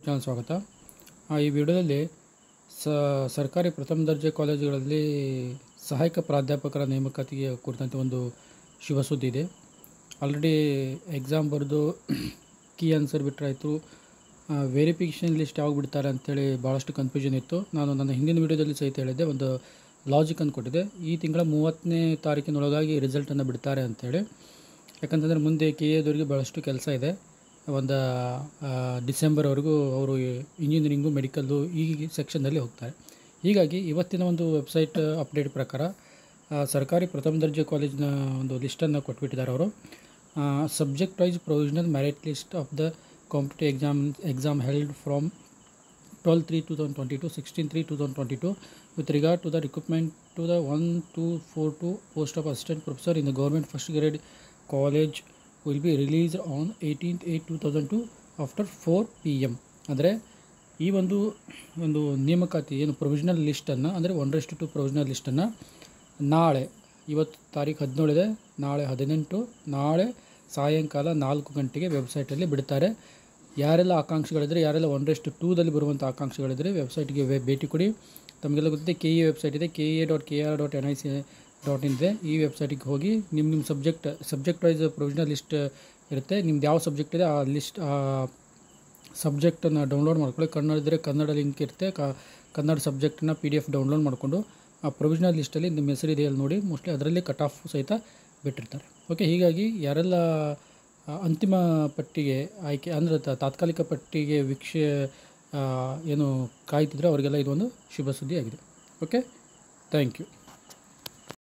channel ಸ್ವಾಗತ ಆ, ಈ ವಿಡಿಯೋದಲ್ಲಿ ಸ ಸರ್ಕಾರಿ ಪ್ರಥಮ ದರ್ಜೆ ಕಾಲೇಜುಗಳಲ್ಲಿ ಸಹಾಯಕ ಪ್ರಾಧ್ಯಾಪಕರ ನೇಮಕಾತಿಗೆ ಕುರಿತಂತೆ ಒಂದು ಶುಭ ಸುದ್ದಿ ಇದೆ ಆಲ್ರೆಡಿ ಎಕ್ಸಾಮ್ ಬರೆದು ಕೀ ಆನ್ಸರ್ ಬಿಟ್ಟರಾಯಿತು ವೆರಿಫಿಕೇಷನ್ ಲಿಸ್ಟ್ ಯಾವಾಗ ಬಿಡ್ತಾರೆ ಅಂತೇಳಿ ಭಾಳಷ್ಟು ಕನ್ಫ್ಯೂಷನ್ ಇತ್ತು ನಾನು ನನ್ನ ಹಿಂದಿನ ವಿಡಿಯೋದಲ್ಲಿ ಸಹಿತ ಹೇಳಿದ್ದೆ ಒಂದು ಲಾಜಿಕ್ ಅನ್ನು ಕೊಟ್ಟಿದ್ದೆ ಈ ತಿಂಗಳ ಮೂವತ್ತನೇ ತಾರೀಕಿನೊಳಗಾಗಿ ರಿಸಲ್ಟನ್ನು ಬಿಡ್ತಾರೆ ಅಂತೇಳಿ ಯಾಕಂತಂದರೆ ಮುಂದೆ ಕೆ ಎದವರಿಗೆ ಭಾಳಷ್ಟು ಕೆಲಸ ಇದೆ ಒಂದು ಆ, ಡಿಸೆಂಬರ್ವರೆಗೂ ಅವರು ಇಂಜಿನಿಯರಿಂಗು ಮೆಡಿಕಲ್ಲು ಈ ಸೆಕ್ಷನ್ನಲ್ಲಿ ಹೋಗ್ತಾರೆ ಹೀಗಾಗಿ ಇವತ್ತಿನ ಒಂದು ವೆಬ್ಸೈಟ್ ಅಪ್ಡೇಟ್ ಪ್ರಕಾರ ಆ, ಸರ್ಕಾರಿ ಪ್ರಥಮ ದರ್ಜೆ ಕಾಲೇಜಿನ ಒಂದು ಲಿಸ್ಟನ್ನು ಕೊಟ್ಬಿಟ್ಟಿದ್ದಾರೆ ಅವರು subject wise provisional merit list of the competitive exam exam held from 12 3 2022 16 3 2022 with regard to the recruitment to the 1 2 4 2 post of assistant professor in the government first grade college will be released on 18th 8 2002 after 4 P M ಅಂದರೆ ಈ ಒಂದು ಒಂದು ನೇಮಕಾತಿ ಏನು provisional ಲಿಸ್ಟನ್ನು ಅಂದರೆ ಒಂದರಷ್ಟು to provisional ಲಿಸ್ಟನ್ನು ನಾಳೆ ಇವತ್ತು ತಾರೀಕು ಹದಿನೇಳಿದೆ ನಾಳೆ ಹದಿನೆಂಟು ನಾಳೆ ಸಾಯಂಕಾಲ ನಾಲ್ಕು ಗಂಟೆಗೆ ವೆಬ್ಸೈಟಲ್ಲಿ ಬಿಡ್ತಾರೆ ಯಾರೆಲ್ಲ ಆಕಾಂಕ್ಷಿಗಳಿದ್ರೆ ಯಾರೆಲ್ಲ ಒಂದರಷ್ಟು ಟೂದಲ್ಲಿ ಬರುವಂಥ ಆಕಾಂಕ್ಷಿಗಳಿದ್ರೆ ವೆಬ್ಸೈಟ್ಗೆ ವೇ ಭೇಟಿ ಕೊಡಿ ತಮಗೆಲ್ಲ ಗೊತ್ತಿದೆ ಕೆ ಇ ವೆಬ್ಸೈಟ್ ಇದೆ K A dot K R dot N I C dot in ಇದೆ ಈ ವೆಬ್ಸೈಟಿಗೆ ಹೋಗಿ ನಿಮ್ಮ ನಿಮ್ಮ subject subject wise provisional list ಇರುತ್ತೆ ನಿಮ್ದು ಯಾವ ಸಬ್ಜೆಕ್ಟ್ ಇದೆ ಆ ಲಿಸ್ಟ್ ಆ ಸಬ್ಜೆಕ್ಟನ್ನು ಡೌನ್ಲೋಡ್ ಮಾಡ್ಕೊಳ್ಳಿ ಕನ್ನಡ ಇದ್ದರೆ ಕನ್ನಡ ಲಿಂಕ್ ಇರುತ್ತೆ ಕ ಕನ್ನಡ ಸಬ್ಜೆಕ್ಟನ್ನ ಪಿ ಡಿ ಎಫ್ ಡೌನ್ಲೋಡ್ ಮಾಡಿಕೊಂಡು ಆ ಪ್ರೊವಿಷನಲ್ ಲಿಸ್ಟಲ್ಲಿ ನಿಮ್ಮ ಹೆಸರಿದೆ ಅಲ್ಲಿ ನೋಡಿ ಮೋಸ್ಟ್ಲಿ ಅದರಲ್ಲಿ ಕಟ್ ಆಫ್ ಸಹಿತ ಬಿಟ್ಟಿರ್ತಾರೆ ಓಕೆ ಹೀಗಾಗಿ ಯಾರೆಲ್ಲ ಆ, ಅಂತಿಮ ಪಟ್ಟಿಗೆ ಆಯ್ಕೆ ಅಂದರೆ ತ- ತಾತ್ಕಾಲಿಕ ಪಟ್ಟಿಗೆ ವೀಕ್ಷೆ ಆ, ಏನು ಕಾಯ್ತಿದ್ರೆ ಅವರಿಗೆಲ್ಲ ಇದೊಂದು ಶುಭ ಸುದ್ದಿ ಆಗಿದೆ ಓಕೆ ಥ್ಯಾಂಕ್ ಯು